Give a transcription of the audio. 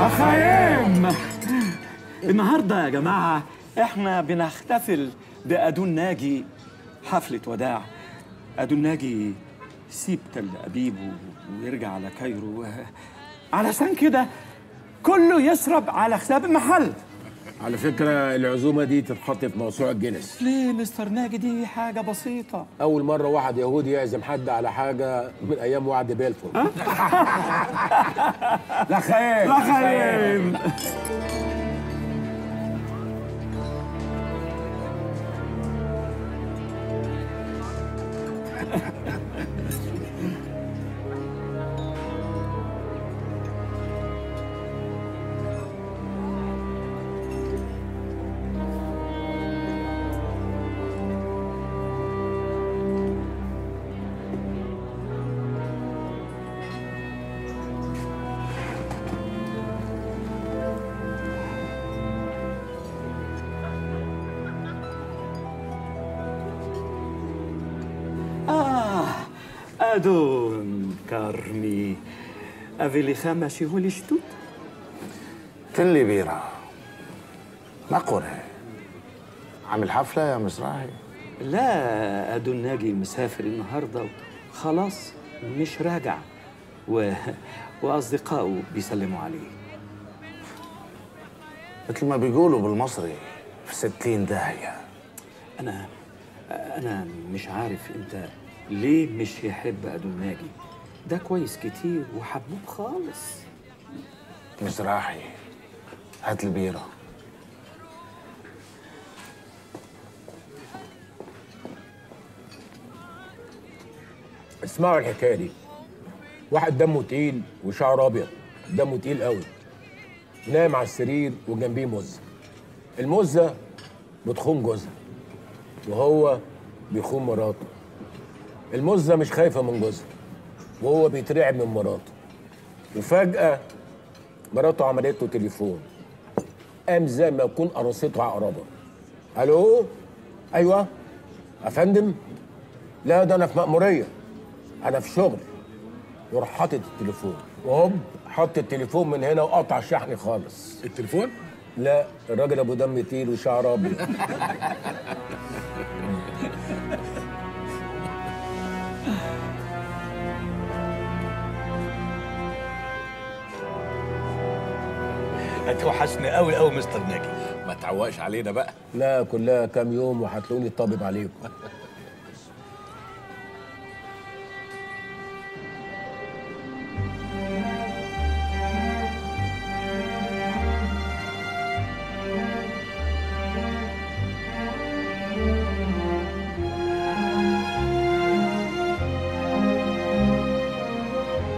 أخايم النهارده يا جماعة احنا بنحتفل بأدون ناجي حفلة وداع أدون ناجي سيب تل أبيب و- ويرجع على كايرو علشان كده كله يشرب على حساب المحل على فكرة العزومة دي تتحط في موسوعة جينيس ليه مستر ناجي دي حاجة بسيطة أول مرة واحد يهودي يعزم حد على حاجة من أيام وعد بيلفور لا خير لا خير آه أدون كارمي أفيلي خامشي هولي شتوت تن لي بيرة ما قرأ عامل حفلة يا مزراعي لا أدون ناجي مسافر النهاردة خلاص مش راجع و... وأصدقائه بيسلموا عليه مثل ما بيقولوا بالمصري في ستين داهية أنا أنا مش عارف أنت ليه مش يحب أدون ناجي ده كويس كتير وحبوب خالص مزراعي هات البيرة اسمعوا الحكاية دي واحد دمه تقيل وشعره أبيض دمه تقيل قوي نايم على السرير وجنبيه مزة المزة بتخون جوزها وهو بيخون مراته المزة مش خايفة من جوزها وهو بيترعب من مراته وفجأة مراته عملت له تليفون قام زي ما يكون قرصته عقربة الو ايوه يا فندم لا ده انا في مأمورية انا في شغل وراح حاطط التليفون وهوب حط التليفون من هنا وقطع شحني خالص التليفون لا الراجل ابو دم تقيل وشعر ابيض هتوحشني قوي قوي مستر ناجي ما تعوقش علينا بقى لا كلها كام يوم وهتلاقوني طابب عليكم